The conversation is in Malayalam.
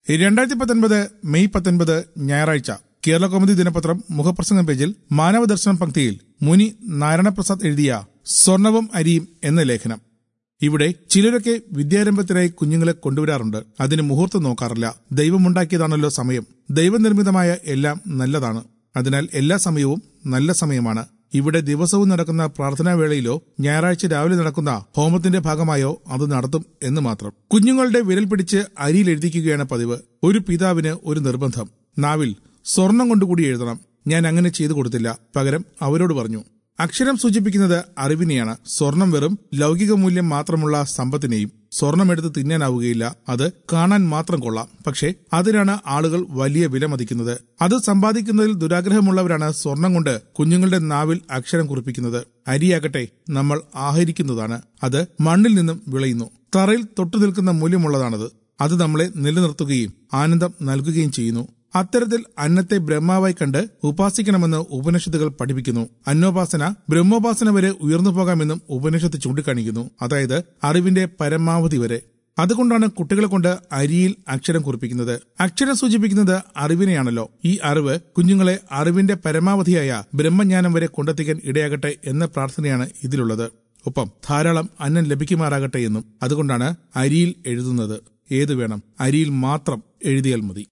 രണ്ടായിരത്തി പത്തൊൻപത് മെയ് പത്തൊൻപത് ഞായറാഴ്ച കേരള കൗമുദി ദിനപത്രം മുഖപ്രസംഗം പേജിൽ മാനവദർശനം പങ്ക്തിയിൽ മുനി നാരായണപ്രസാദ് എഴുതിയ സ്വർണവും അരിയും എന്ന ലേഖനം ഇവിടെ ചിലരൊക്കെ വിദ്യാരംഭത്തിനായി കുഞ്ഞുങ്ങളെ കൊണ്ടുവരാറുണ്ട് അതിന് മുഹൂർത്തം നോക്കാറില്ല ദൈവമുണ്ടാക്കിയതാണല്ലോ സമയം ദൈവനിർമ്മിതമായ എല്ലാം നല്ലതാണ് അതിനാൽ എല്ലാ സമയവും നല്ല സമയമാണ് ഇവിടെ ദിവസവും നടക്കുന്ന പ്രാർത്ഥനാ വേളയിലോ ഞായറാഴ്ച രാവിലെ നടക്കുന്ന ഹോമത്തിന്റെ ഭാഗമായോ അത് നടത്തും എന്ന് മാത്രം കുഞ്ഞുങ്ങളുടെ വിരൽ പിടിച്ച് അരിയിൽ എഴുതിക്കുകയാണ് പതിവ് ഒരു പിതാവിന് ഒരു നിർബന്ധം നാവിൽ സ്വർണം കൊണ്ടുകൂടി എഴുതണം ഞാൻ അങ്ങനെ ചെയ്തു കൊടുത്തില്ല പകരം അവരോട് പറഞ്ഞു അക്ഷരം സൂചിപ്പിക്കുന്നത് അറിവിനെയാണ് സ്വർണം വെറും ലൗകിക മൂല്യം മാത്രമുള്ള സമ്പത്തിനെയും സ്വർണമെടുത്ത് തിന്നാനാവുകയില്ല അത് കാണാൻ മാത്രം കൊള്ളാം പക്ഷേ അതിനാണ് ആളുകൾ വലിയ വില മതിക്കുന്നത് അത് സമ്പാദിക്കുന്നതിൽ ദുരാഗ്രഹമുള്ളവരാണ് സ്വർണം കൊണ്ട് കുഞ്ഞുങ്ങളുടെ നാവിൽ അക്ഷരം കുറിപ്പിക്കുന്നത് അരിയാകട്ടെ നമ്മൾ ആഹരിക്കുന്നതാണ് അത് മണ്ണിൽ നിന്നും വിളയുന്നു തറയിൽ തൊട്ടു നിൽക്കുന്ന മൂല്യമുള്ളതാണത് അത് നമ്മളെ നിലനിർത്തുകയും ആനന്ദം നൽകുകയും ചെയ്യുന്നു അത്തരത്തിൽ അന്നത്തെ ബ്രഹ്മാവായി കണ്ട് ഉപാസിക്കണമെന്ന് ഉപനിഷത്തുകൾ പഠിപ്പിക്കുന്നു അന്നോപാസന ബ്രഹ്മോപാസന വരെ ഉയർന്നു പോകാമെന്നും ഉപനിഷത്ത് ചൂണ്ടിക്കാണിക്കുന്നു അതായത് അറിവിന്റെ പരമാവധി വരെ അതുകൊണ്ടാണ് കുട്ടികളെ കൊണ്ട് അരിയിൽ അക്ഷരം കുറിപ്പിക്കുന്നത് അക്ഷരം സൂചിപ്പിക്കുന്നത് അറിവിനെയാണല്ലോ ഈ അറിവ് കുഞ്ഞുങ്ങളെ അറിവിന്റെ പരമാവധിയായ ബ്രഹ്മജ്ഞാനം വരെ കൊണ്ടെത്തിക്കാൻ ഇടയാകട്ടെ എന്ന പ്രാർത്ഥനയാണ് ഇതിലുള്ളത് ഒപ്പം ധാരാളം അന്നം ലഭിക്കുമാറാകട്ടെ എന്നും അതുകൊണ്ടാണ് അരിയിൽ എഴുതുന്നത് ഏതു വേണം അരിയിൽ മാത്രം എഴുതിയാൽ മതി